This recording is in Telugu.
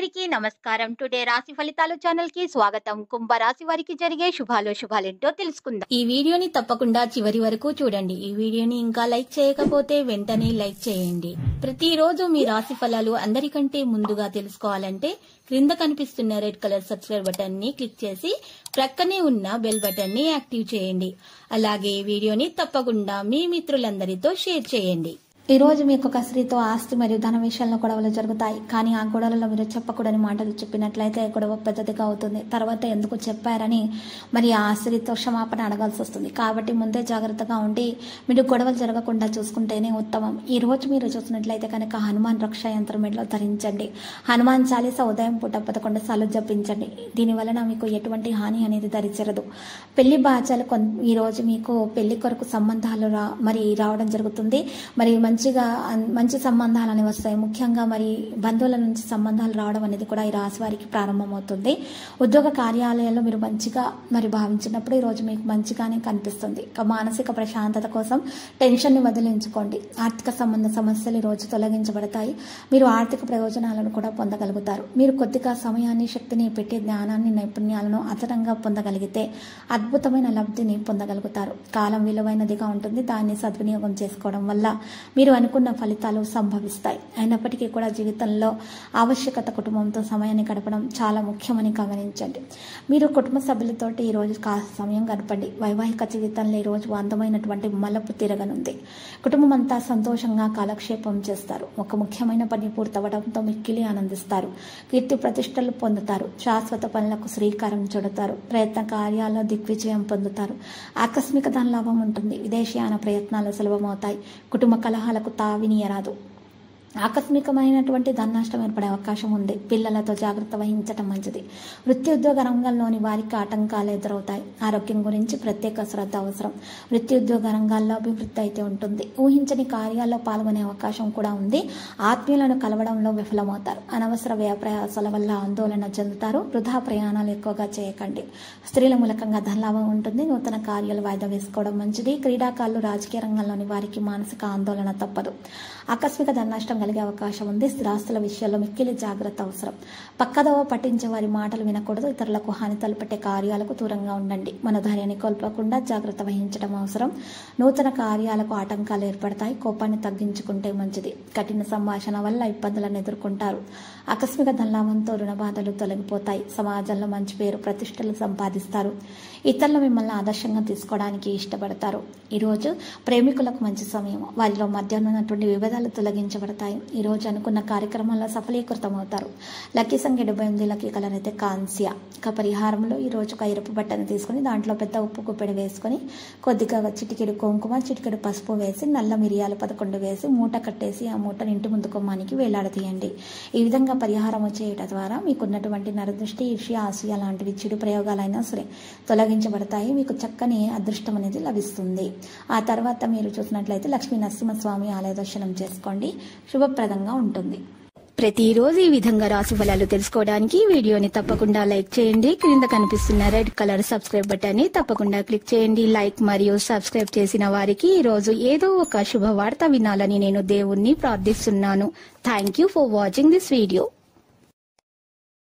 అందరికీ నమస్కారం టుడే రాశి ఫలితాలు ఛానల్ కి స్వాగతం కుంభ రాశి వారికి జరిగే శుభాలు శుభాలేంటో తెలుసుకుందాం ఈ వీడియోని తప్పకుండా చివరి వరకు చూడండి ఈ వీడియోని ఇంకా లైక్ చేయకపోతే వెంటనే లైక్ చేయండి ప్రతిరోజు మీ రాశి ఫలాలు అందరికంటే ముందుగా తెలుసుకోవాలంటే క్రింద కనిపిస్తున్న రెడ్ కలర్ సబ్స్క్రైబ్ బటన్ ని క్లిక్ చేసి ప్రక్కనే ఉన్న బెల్ బటన్ ని యాక్టివ్ చేయండి అలాగే ఈ వీడియోని తప్పకుండా మీ మిత్రులందరితో షేర్ చేయండి ఈ రోజు మీకు ఒక స్త్రీతో ఆస్తి మరియు ధన విషయంలో గొడవలు జరుగుతాయి కానీ ఆ గొడవలలో మీరు చెప్పకూడని మాటలు చెప్పినట్లయితే గొడవ పెద్దదిగా అవుతుంది తర్వాత ఎందుకు చెప్పారని మరి ఆ స్త్రీతో క్షమాపణ అడగాల్సి వస్తుంది కాబట్టి ముందే జాగ్రత్తగా ఉండి మీరు గొడవలు జరగకుండా చూసుకుంటేనే ఉత్తమం ఈ రోజు మీరు చూసినట్లయితే కనుక హనుమాన్ రక్ష యంత్రం మెడలో ధరించండి హనుమాన్ చాలీసా ఉదయం పూట పదకొండు సార్లు జపించండి దీని వలన మీకు ఎటువంటి హాని అనేది దరిచేరదు పెళ్లి బాధ్యాలు కొన్ ఈ రోజు మీకు పెళ్లి కొరకు సంబంధాలు రా మరి రావడం జరుగుతుంది మరి మంచిగా అన్- మంచి సంబంధాలు అనేవి వస్తాయి ముఖ్యంగా మరి బంధువుల నుంచి సంబంధాలు రావడం అనేది కూడా ఈ రాశి వారికి ప్రారంభమవుతుంది ఉద్యోగ కార్యాలయాల్లో మీరు మంచిగా మరి భావించినప్పుడు ఈ రోజు మీకు మంచిగానే కనిపిస్తుంది ఇక మానసిక ప్రశాంతత కోసం టెన్షన్ని వదిలించుకోండి ఆర్థిక సంబంధ సమస్యలు ఈ రోజు తొలగించబడతాయి మీరు ఆర్థిక ప్రయోజనాలను కూడా పొందగలుగుతారు మీరు కొద్దిగా సమయాన్ని శక్తిని పెట్టి జ్ఞానాన్ని నైపుణ్యాలను అదనంగా పొందగలిగితే అద్భుతమైన లబ్ధిని పొందగలుగుతారు కాలం విలువైనదిగా ఉంటుంది దాన్ని సద్వినియోగం చేసుకోవడం వల్ల మీరు అనుకున్న ఫలితాలు సంభవిస్తాయి అయినప్పటికీ కూడా జీవితంలో ఆవశ్యకత కుటుంబంతో సమయాన్ని గడపడం చాలా ముఖ్యమని గమనించండి మీరు కుటుంబ సభ్యులతోటి ఈ రోజు కాస్త సమయం గడపండి వైవాహిక జీవితంలో ఈ రోజు అందమైనటువంటి మలపు తిరగనుంది కుటుంబం అంతా సంతోషంగా కాలక్షేపం చేస్తారు ఒక ముఖ్యమైన పని పూర్తవడంతో మిక్కిలి ఆనందిస్తారు కీర్తి ప్రతిష్టలు పొందుతారు శాశ్వత పనులకు శ్రీకారం చుడతారు ప్రయత్న కార్యాల్లో దిగ్విజయం పొందుతారు ఆకస్మిక ధనలాభం ఉంటుంది విదేశీయాన ప్రయత్నాలు సులభమవుతాయి కుటుంబ కలహాలకు తావినీయరాదు ఆకస్మికమైనటువంటి ధననష్టం ఏర్పడే అవకాశం ఉంది పిల్లలతో జాగ్రత్త వహించడం మంచిది వృత్తి ఉద్యోగ రంగంలోని వారికి ఆటంకాలు ఎదురవుతాయి ఆరోగ్యం గురించి ప్రత్యేక శ్రద్ధ అవసరం వృత్తి ఉద్యోగ రంగాల్లో అభివృద్ధి అయితే ఉంటుంది ఊహించని కార్యాల్లో పాల్గొనే అవకాశం కూడా ఉంది ఆత్మీయులను కలవడంలో విఫలమవుతారు అనవసర వ్యయ ప్రయాసాల వల్ల ఆందోళన చెందుతారు వృధా ప్రయాణాలు ఎక్కువగా చేయకండి స్త్రీల మూలకంగా ధనలాభం ఉంటుంది నూతన కార్యాలు వాయిదా వేసుకోవడం మంచిది క్రీడాకారులు రాజకీయ రంగంలోని వారికి మానసిక ఆందోళన తప్పదు ఆకస్మిక ధననష్టం కలిగే అవకాశం ఉంది స్థిరాస్తుల విషయాల్లో మిక్కిలి జాగ్రత్త అవసరం పక్కదోవ పట్టించే వారి మాటలు వినకూడదు ఇతరులకు హాని తలపెట్టే కార్యాలకు దూరంగా ఉండండి మన ధైర్యాన్ని కోల్పోకుండా జాగ్రత్త వహించడం అవసరం నూతన కార్యాలకు ఆటంకాలు ఏర్పడతాయి కోపాన్ని తగ్గించుకుంటే మంచిది కఠిన సంభాషణ వల్ల ఇబ్బందులను ఎదుర్కొంటారు ఆకస్మిక ధనలాభంతో రుణ బాధలు తొలగిపోతాయి సమాజంలో మంచి పేరు ప్రతిష్టలు సంపాదిస్తారు ఇతరులు మిమ్మల్ని ఆదర్శంగా తీసుకోవడానికి ఇష్టపడతారు ఈరోజు ప్రేమికులకు మంచి సమయం వారిలో మధ్య ఉన్నటువంటి విభేదాలు తొలగించబడతాయి ఈరోజు అనుకున్న కార్యక్రమాల్లో సఫలీకృతం అవుతారు లక్కీ సంఖ్య డెబ్బై ఎనిమిది లక్కీ కలర్ అయితే కాన్సియా ఇక పరిహారంలో ఈరోజు ఒక ఎరుపు బట్టను తీసుకొని దాంట్లో పెద్ద ఉప్పు కుప్పెడు వేసుకొని కొద్దిగా చిటికెడు కుంకుమ చిటికెడు పసుపు వేసి నల్ల మిరియాలు పదకొండు వేసి మూట కట్టేసి ఆ మూటను ఇంటి ముందు కొమ్మానికి వేలాడదీయండి ఈ విధంగా పరిహారం చేయటం ద్వారా మీకున్నటువంటి నరదృష్టి ఈర్ష్య ఆశయ లాంటివి చెడు ప్రయోగాలైనా సరే తొలగించబడతాయి మీకు చక్కని అదృష్టం అనేది లభిస్తుంది ఆ తర్వాత మీరు చూసినట్లయితే లక్ష్మీ నరసింహస్వామి ఆలయ దర్శనం చేసుకోండి శుభప్రదంగా ఉంటుంది ప్రతిరోజు ఈ విధంగా రాశి ఫలాలు తెలుసుకోవడానికి వీడియోని తప్పకుండా లైక్ చేయండి క్రింద కనిపిస్తున్న రెడ్ కలర్ సబ్స్క్రైబ్ బటన్ ని తప్పకుండా క్లిక్ చేయండి లైక్ మరియు సబ్స్క్రైబ్ చేసిన వారికి ఈ రోజు ఏదో ఒక శుభవార్త వినాలని నేను దేవుణ్ణి ప్రార్థిస్తున్నాను thank you for watching this video